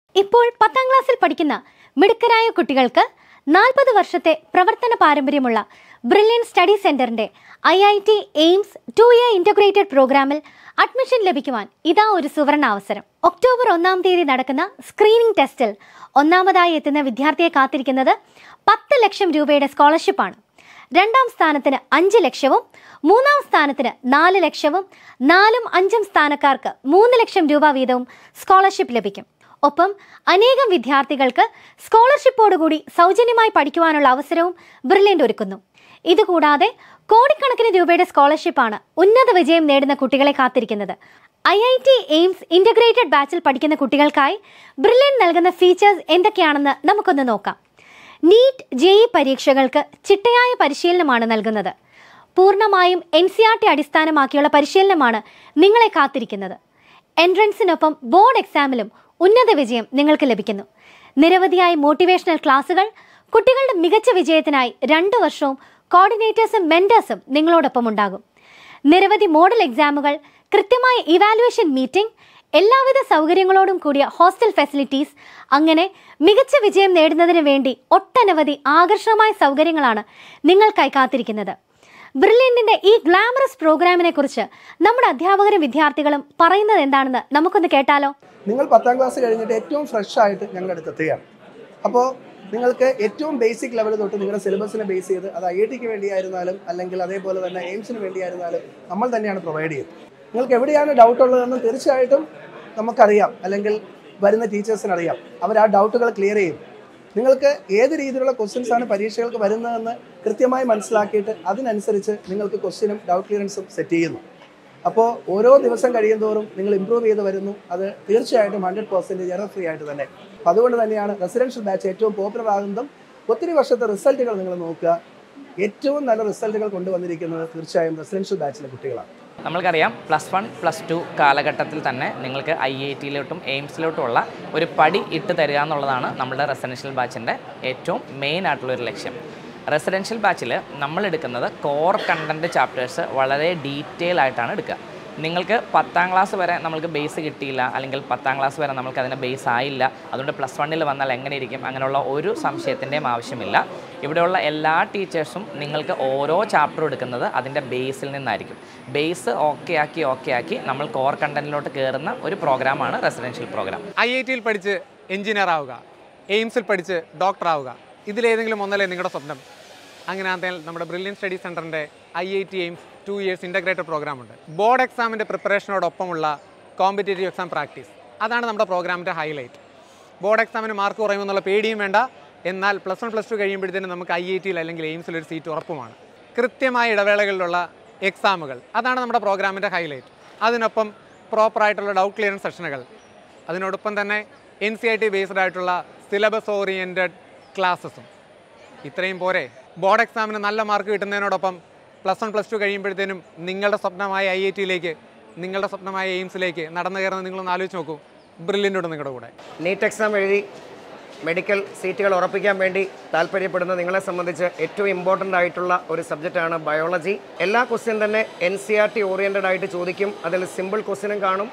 ഇപ്പോൾ പത്താം ക്ലാസ്സിൽ പഠിക്കുന്ന മിടുക്കരായ കുട്ടികൾക്ക് നാൽപ്പത് വർഷത്തെ പ്രവർത്തന പാരമ്പര്യമുള്ള ബ്രില്യൻ സ്റ്റഡി സെന്ററിന്റെ I I T AIIMS two year integrated പ്രോഗ്രാമിൽ അഡ്മിഷൻ ലഭിക്കുവാൻ ഇതാ ഒരു സുവർണ അവസരം ഒക്ടോബർ ഒന്നാം തീയതി നടക്കുന്ന സ്ക്രീനിംഗ് ടെസ്റ്റിൽ ഒന്നാമതായി എത്തുന്ന വിദ്യാർത്ഥിയെ കാത്തിരിക്കുന്നത് പത്ത് ലക്ഷം രൂപയുടെ സ്കോളർഷിപ്പാണ് രണ്ടാം സ്ഥാനത്തിന് അഞ്ച് ലക്ഷവും മൂന്നാം സ്ഥാനത്തിന് നാല് ലക്ഷവും നാലും അഞ്ചും സ്ഥാനക്കാർക്ക് മൂന്ന് ലക്ഷം രൂപ വീതവും സ്കോളർഷിപ്പ് ലഭിക്കും ഒപ്പം അനേകം വിദ്യാർത്ഥികൾക്ക് സ്കോളർഷിപ്പോടുകൂടി സൗജന്യമായി പഠിക്കുവാനുള്ള അവസരവും ബ്രില്യൻ്റ് ഒരുക്കുന്നു ഇതുകൂടാതെ കോടിക്കണക്കിന് രൂപയുടെ സ്കോളർഷിപ്പാണ് ഉന്നത വിജയം നേടുന്ന കുട്ടികളെ കാത്തിരിക്കുന്നത് I I T AIIMS integrated ബാച്ചിൽ പഠിക്കുന്ന കുട്ടികൾക്കായി ബ്രില്യൻ നൽകുന്ന ഫീച്ചേഴ്സ് എന്തൊക്കെയാണെന്ന് നമുക്കൊന്ന് നോക്കാം നീറ്റ് ജെഇ പരീക്ഷകൾക്ക് ചിട്ടയായ പരിശീലനമാണ് നൽകുന്നത് പൂർണ്ണമായും എൻ സി ആർ ടി അടിസ്ഥാനമാക്കിയുള്ള പരിശീലനമാണ് നിങ്ങളെ കാത്തിരിക്കുന്നത് എൻട്രൻസിനൊപ്പം ബോർഡ് എക്സാമിലും ഉന്നത വിജയം നിങ്ങൾക്ക് ലഭിക്കുന്നു നിരവധിയായ മോട്ടിവേഷണൽ ക്ലാസുകൾ കുട്ടികളുടെ മികച്ച വിജയത്തിനായി രണ്ടു വർഷവും കോർഡിനേറ്റേഴ്സും മെന്റേഴ്സും നിങ്ങളോടൊപ്പം ഉണ്ടാകും നിരവധി മോഡൽ എക്സാമുകൾ കൃത്യമായ ഇവാലുവേഷൻ മീറ്റിംഗ് എല്ലാവിധ സൗകര്യങ്ങളോടും കൂടിയ ഹോസ്റ്റൽ ഫെസിലിറ്റീസ് അങ്ങനെ മികച്ച വിജയം നേടുന്നതിന് വേണ്ടി ഒട്ടനവധി ആകർഷകമായ സൗകര്യങ്ങളാണ് നിങ്ങൾക്കായി കാത്തിരിക്കുന്നത് ബ്രില്യന്റിന്റെ ഈ ഗ്ലാമറസ് പ്രോഗ്രാമിനെ കുറിച്ച് നമ്മുടെ അധ്യാപകരും വിദ്യാർത്ഥികളും പറയുന്നത് എന്താണെന്ന് നമുക്കൊന്ന് കേട്ടാലോ നിങ്ങൾ പത്താം ക്ലാസ് കഴിഞ്ഞിട്ട് ഏറ്റവും ഫ്രഷ് ആയിട്ട് ഞങ്ങളുടെ അടുത്ത് എത്തുകയാണ് അപ്പോൾ നിങ്ങൾക്ക് ഏറ്റവും ബേസിക് ലെവൽ തൊട്ട് നിങ്ങളുടെ സിലബസിനെ ബേസ് ചെയ്ത് അത് ഐ ഐ ടിക്ക് വേണ്ടിയായിരുന്നാലും അല്ലെങ്കിൽ അതേപോലെ തന്നെ എയിംസിന് വേണ്ടിയായിരുന്നാലും നമ്മൾ തന്നെയാണ് പ്രൊവൈഡ് ചെയ്യുന്നത് നിങ്ങൾക്ക് എവിടെയാണ് ഡൗട്ട് ഉള്ളതെന്ന് തീർച്ചയായിട്ടും നമുക്കറിയാം അല്ലെങ്കിൽ വരുന്ന ടീച്ചേഴ്സിന് അറിയാം അവർ ആ ഡൗട്ടുകൾ ക്ലിയർ ചെയ്യും നിങ്ങൾക്ക് ഏത് രീതിയിലുള്ള ക്വസ്റ്റ്യൻസ് ആണ് പരീക്ഷകൾക്ക് വരുന്നതെന്ന് കൃത്യമായി മനസ്സിലാക്കിയിട്ട് അതിനനുസരിച്ച് നിങ്ങൾക്ക് ക്വസ്റ്റ്യനും ഡൗട്ട് ക്ലിയറൻസും സെറ്റ് ചെയ്യുന്നു അപ്പോൾ ഓരോ ദിവസം കഴിയുന്തോറും നിങ്ങൾ ഇമ്പ്രൂവ് ചെയ്ത് വരുന്നു അത് തീർച്ചയായിട്ടും ഹൺഡ്രഡ് പെർസെൻറ്റേജ് എറർ ഫ്രീ ആയിട്ട് തന്നെ അപ്പോൾ അതുകൊണ്ട് തന്നെയാണ് റെസിഡൻഷ്യൽ ബാച്ച് ഏറ്റവും പോപ്പുലർ ആകുന്നതും ഒത്തിരി വർഷത്തെ റിസൾട്ടുകൾ നിങ്ങൾ നോക്കുക ഏറ്റവും നല്ല റിസൾട്ടുകൾ കൊണ്ടുവന്നിരിക്കുന്നത് തീർച്ചയായും റെസിഡൻഷ്യൽ ബാച്ചിലെ കുട്ടികളാണ് നമ്മൾക്കറിയാം പ്ലസ് വൺ പ്ലസ് ടു കാലഘട്ടത്തിൽ തന്നെ നിങ്ങൾക്ക് ഐ ഐ ടിയിലോട്ടും എയിംസിലോട്ടുമുള്ള ഒരു പടി ഇട്ട് തരിക എന്നുള്ളതാണ് നമ്മുടെ റെസിഡൻഷ്യൽ ബാച്ചിൻ്റെ ഏറ്റവും മെയിൻ ആയിട്ടുള്ള ഒരു ലക്ഷ്യം റെസിഡൻഷ്യൽ ബാച്ചിൽ നമ്മൾ എടുക്കുന്നത് കോർ കണ്ടൻറ്റ് ചാപ്റ്റേഴ്സ് വളരെ ഡീറ്റെയിൽ ആയിട്ടാണ് എടുക്കുക നിങ്ങൾക്ക് പത്താം ക്ലാസ് വരെ നമ്മൾക്ക് ബേസ് കിട്ടിയില്ല അല്ലെങ്കിൽ പത്താം ക്ലാസ് വരെ നമുക്ക് അതിൻ്റെ ബേസ് ആയില്ല അതുകൊണ്ട് പ്ലസ് വണ്ണിൽ വന്നാൽ എങ്ങനെ ഇരിക്കും അങ്ങനെയുള്ള ഒരു സംശയത്തിൻ്റെയും ആവശ്യമില്ല ഇവിടെയുള്ള എല്ലാ ടീച്ചേഴ്സും നിങ്ങൾക്ക് ഓരോ ചാപ്റ്റർ എടുക്കുന്നത് അതിൻ്റെ ബേസിൽ നിന്നായിരിക്കും ബേസ് ഓക്കെ ആക്കി ഓക്കെ ആക്കി നമ്മൾ കോർ കണ്ടൻറ്റിലോട്ട് കയറുന്ന ഒരു പ്രോഗ്രാമാണ് റെസിഡൻഷ്യൽ പ്രോഗ്രാം ഐ ഐ ടിയിൽ പഠിച്ച് എഞ്ചിനീയർ ആവുക എയിംസിൽ പഠിച്ച് ഡോക്ടർ ആവുക ഇതിലേതെങ്കിലും ഒന്നല്ലേ നിങ്ങളുടെ സ്വപ്നം അങ്ങനെയാണെങ്കിൽ നമ്മുടെ ബ്രില്യൻ സ്റ്റഡി സെൻറ്ററിൻ്റെ I I T AIIMS two years integrated program ഉണ്ട് ബോർഡ് എക്സാമിൻ്റെ പ്രിപ്പറേഷനോടൊപ്പമുള്ള കോമ്പറ്റേറ്റീവ് എക്സാം പ്രാക്ടീസ് അതാണ് നമ്മുടെ പ്രോഗ്രാമിൻ്റെ ഹൈലൈറ്റ് ബോർഡ് എക്സാമിന് മാർക്ക് കുറയുമെന്നുള്ള പേടിയും വേണ്ട എന്നാൽ പ്ലസ് വൺ പ്ലസ് ടു കഴിയുമ്പോഴത്തേനും നമുക്ക് ഐ ഐ ടിയിൽ അല്ലെങ്കിൽ എയിംസിൽ ഒരു സീറ്റ് ഉറപ്പുമാണ് കൃത്യമായ ഇടവേളകളിലുള്ള എക്സാമുകൾ അതാണ് നമ്മുടെ പ്രോഗ്രാമിൻ്റെ ഹൈലൈറ്റ് അതിനൊപ്പം പ്രോപ്പറായിട്ടുള്ള ഡൗട്ട് ക്ലിയറൻസ് സെഷനുകൾ അതിനോടൊപ്പം തന്നെ N C I T based ആയിട്ടുള്ള സിലബസ് ഓറിയൻറ്റഡ് ക്ലാസ്സസും ഇത്രയും പോരെ ബോർഡ് എക്സാമിന് നല്ല മാർക്ക് കിട്ടുന്നതിനോടൊപ്പം പ്ലസ് വൺ പ്ലസ് ടു കഴിയുമ്പോഴത്തേനും നിങ്ങളുടെ സ്വപ്നമായ ഐ ഐ ടിയിലേക്ക് നിങ്ങളുടെ സ്വപ്നമായ എയിംസിലേക്ക് നടന്നു കയറുന്നത് നിങ്ങളൊന്ന് ആലോചിച്ച് നോക്കൂ ബ്രില്യൻ്റ് നിങ്ങളുടെ കൂടെ നീറ്റ് എക്സാം എഴുതി മെഡിക്കൽ സീറ്റുകൾ ഉറപ്പിക്കാൻ വേണ്ടി താല്പര്യപ്പെടുന്ന നിങ്ങളെ സംബന്ധിച്ച് ഏറ്റവും ഇമ്പോർട്ടൻ്റ് ആയിട്ടുള്ള ഒരു സബ്ജക്റ്റാണ് ബയോളജി എല്ലാ ക്വസ്റ്റ്യൻ തന്നെ N C R T oriented ആയിട്ട് ചോദിക്കും അതിൽ സിമ്പിൾ ക്വസ്റ്റ്യനും കാണും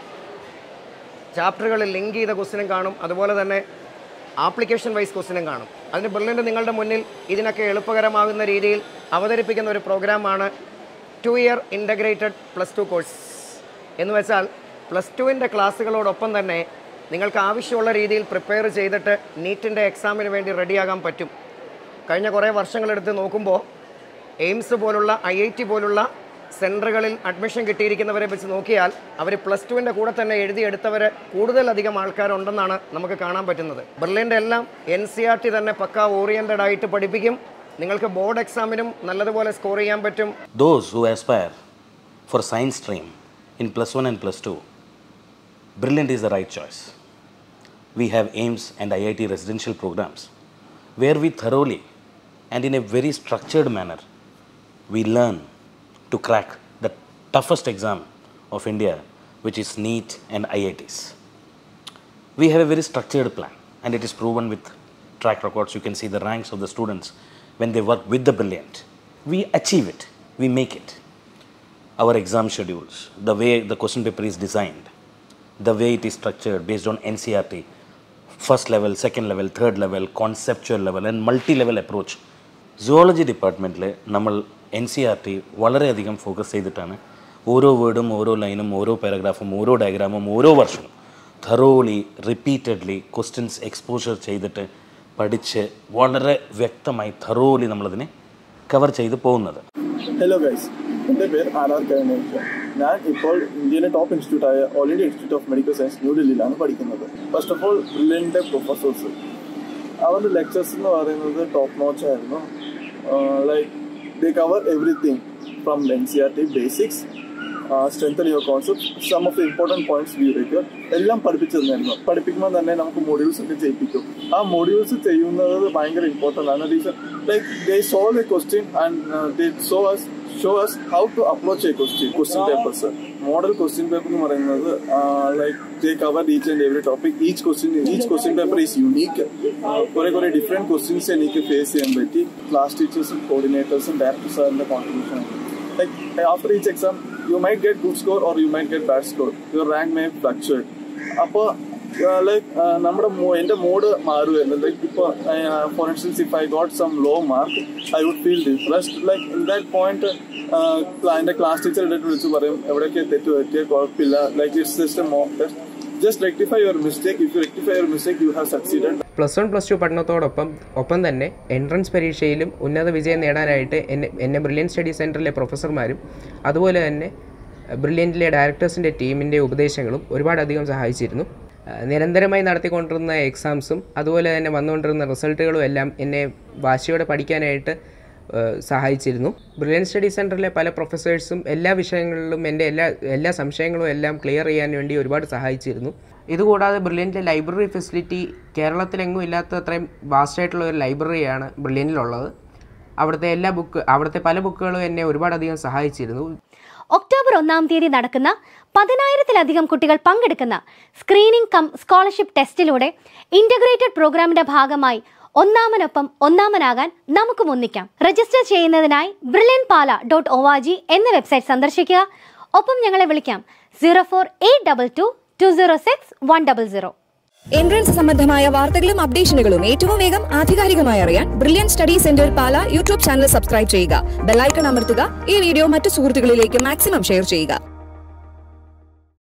ചാപ്റ്ററുകളിൽ ലിങ്ക് ചെയ്ത ക്വസ്റ്റ്യനും കാണും അതുപോലെ തന്നെ ആപ്ലിക്കേഷൻ വൈസ് ക്വസ്റ്റ്യനും കാണും അതിന് ബ്രില്യൻ്റ് നിങ്ങളുടെ മുന്നിൽ ഇതിനൊക്കെ എളുപ്പകരമാകുന്ന രീതിയിൽ അവതരിപ്പിക്കുന്ന ഒരു പ്രോഗ്രാമാണ് two year integrated plus two course എന്ന് വെച്ചാൽ പ്ലസ് ടുവിൻ്റെ ക്ലാസ്സുകളോടൊപ്പം തന്നെ നിങ്ങൾക്ക് ആവശ്യമുള്ള രീതിയിൽ പ്രിപ്പയർ ചെയ്തിട്ട് നീറ്റിൻ്റെ എക്സാമിന് വേണ്ടി റെഡിയാകാൻ പറ്റും കഴിഞ്ഞ കുറേ വർഷങ്ങളെടുത്ത് നോക്കുമ്പോൾ എയിംസ് പോലുള്ള ഐ ഐ ടി പോലുള്ള സെൻറ്ററുകളിൽ അഡ്മിഷൻ കിട്ടിയിരിക്കുന്നവരെ വെച്ച് നോക്കിയാൽ അവർ പ്ലസ് ടുവിൻ്റെ കൂടെ തന്നെ എഴുതിയെടുത്തവർ കൂടുതലധികം ആൾക്കാരുണ്ടെന്നാണ് നമുക്ക് കാണാൻ പറ്റുന്നത് ബെർലിൻ്റെ എല്ലാം എൻ സി ആർ ടി തന്നെ പക്ക ഓറിയൻറ്റഡ് ആയിട്ട് പഠിപ്പിക്കും നിങ്ങൾക്ക് ബോർഡ് എക്സാമിനും നല്ലതുപോലെ സ്കോർ ചെയ്യാൻ പറ്റും Those who aspire for science stream in plus 1 and plus 2, Brilliant is the right choice. We have AIMS and IIT residential programs where we thoroughly and in a very structured manner we learn to crack the toughest exam of India, which is NEET and IITs. We have a very structured plan, and it is proven with track records. You can see the ranks of the students when they work with the brilliant. We achieve it, we make it. Our exam schedules, the way the question paper is designed, the way it is structured based on NCRT, first level, second level, third level, conceptual level and multi-level approach. Zoology ഡിപ്പാർട്ട്മെൻറ്റിൽ നമ്മൾ N C R T വളരെയധികം focus ചെയ്തിട്ടാണ് ഓരോ വേർഡും ഓരോ ലൈനും ഓരോ പാരഗ്രാഫും ഓരോ ഡയഗ്രാമും ഓരോ വർഷവും ഥറോലി റിപ്പീറ്റഡ്ലി ക്വസ്റ്റ്യൻസ് എക്സ്പോഷർ ചെയ്തിട്ട് പഠിച്ച് വളരെ വ്യക്തമായി ഥറോലി നമ്മളതിനെ കവർ ചെയ്ത് പോകുന്നത് ഹലോ ഗൈസ് എൻ്റെ പേര് ആർ ആർ കരുണേഷ് ഞാൻ ഇപ്പോൾ ഇന്ത്യയിലെ ടോപ്പ് ഇൻസ്റ്റിറ്റ്യൂട്ടായ all India institute of medical science ന്യൂഡൽഹിയിലാണ് പഠിക്കുന്നത് ഫസ്റ്റ് ഓഫ് ഓൾ ബ്രില്യൻ്റെ പ്രൊഫസേഴ്സ് അവരുടെ ലെക്ചേഴ്സ് എന്ന് പറയുന്നത് ടോപ്പ് നോച്ച് ആയിരുന്നു like they cover everything from N C R T basics strengthen your concept some of the important points വ്യൂ റേക്ക് എല്ലാം പഠിപ്പിച്ചു തന്നായിരുന്നു പഠിപ്പിക്കുമ്പോൾ തന്നെ നമുക്ക് മോഡ്യൂൾസ് ഒക്കെ ചെയ്യിപ്പിക്കും ആ മോഡ്യൂൾസ് ചെയ്യുന്നത് ഭയങ്കര ഇമ്പോർട്ടൻ്റ് ആണ് reason like they solve a question and they so us show us how to approach a question question papers model question paper എന്ന് പറയുന്നത് like they cover each and every topic each question each question paper is unique കുറെ കുറെ different questions എനിക്ക് face ചെയ്യാൻ പറ്റി class ടീച്ചേഴ്സും കോർഡിനേറ്റേഴ്സും director സാറിന്റെ contribution like after each exam you might get good score or you might get bad score your rank may fluctuate അപ്പോൾ like നമ്മുടെ എൻ്റെ മോഡ് മാറുമായിരുന്നു ലൈക്ക് ഇപ്പോൾ for instance if I got some low mark I would feel depressed like in that point എൻ്റെ class teacher എടുത്ത് വിളിച്ച് പറയും എവിടെയൊക്കെ തെറ്റ് പറ്റിയ കുഴപ്പമില്ല like it's just a mock test just rectify your mistake if you rectify your mistake you have succeeded plus one plus two പഠനത്തോടൊപ്പം ഒപ്പം തന്നെ എൻട്രൻസ് പരീക്ഷയിലും ഉന്നത വിജയം നേടാനായിട്ട് എന്നെ എന്നെ ബ്രില്യൻ സ്റ്റഡി സെൻറ്ററിലെ പ്രൊഫസർമാരും അതുപോലെ തന്നെ ബ്രില്യൻറ്റിലെ ഡയറക്ടേഴ്സിൻ്റെ ടീമിൻ്റെ ഉപദേശങ്ങളും ഒരുപാടധികം സഹായിച്ചിരുന്നു ആ, നിരന്തരമായി നടത്തിക്കൊണ്ടിരുന്ന എക്സാംസും അതുപോലെ തന്നെ വന്നുകൊണ്ടിരുന്ന റിസൾട്ടുകളും എല്ലാം എന്നെ വാശിയോടെ പഠിക്കാനായിട്ട് ആ, സഹായിച്ചിരുന്നു ബ്രില്യൻ സ്റ്റഡി സെൻറ്ററിലെ പല പ്രൊഫസേഴ്സും എല്ലാ വിഷയങ്ങളിലും എൻ്റെ എല്ലാ എല്ലാ സംശയങ്ങളും എല്ലാം ക്ലിയർ ചെയ്യാൻ വേണ്ടി ഒരുപാട് സഹായിച്ചിരുന്നു ഇതുകൂടാതെ ബ്രില്യൻറ്റിലെ ലൈബ്രറി ഫെസിലിറ്റി കേരളത്തിലെങ്ങും ഇല്ലാത്ത അത്രയും വാസ്റ്റ് ആയിട്ടുള്ള ഒരു ലൈബ്രറിയാണ് ബ്രില്യൻറ്റിലുള്ളത് അവിടുത്തെ എല്ലാ ബുക്ക് അവിടുത്തെ പല ബുക്കുകളും എന്നെ ഒരുപാടധികം സഹായിച്ചിരുന്നു ഒക്ടോബർ ഒന്നാം തീയതി നടക്കുന്ന പതിനായിരത്തിലധികം കുട്ടികൾ പങ്കെടുക്കുന്ന സ്ക്രീനിംഗ് കം സ്കോളർഷിപ്പ് ടെസ്റ്റിലൂടെ ഇന്റഗ്രേറ്റഡ് പ്രോഗ്രാമിന്റെ ഭാഗമായി ഒന്നാമനൊപ്പം ഒന്നാമനാകാൻ നമുക്കും ഒന്നിക്കാം രജിസ്റ്റർ ചെയ്യുന്നതിനായി Brilliant Pala dot O R G എന്ന വെബ്സൈറ്റ് സന്ദർശിക്കുക ഒപ്പം ഞങ്ങളെ വിളിക്കാം zero four eight double two two zero six one double zero entrance സംബന്ധമായ വാർത്തകളും അപ്ഡേഷനുകളും ഏറ്റവും വേഗം ആധികാരികമായി അറിയാൻ Brilliant study centre Pala YouTube channel subscribe ചെയ്യുക ബെല്ലൈക്കൺ അമർത്തുക ഈ വീഡിയോ മറ്റു സുഹൃത്തുക്കളിലേക്ക് മാക്സിമം ഷെയർ ചെയ്യുക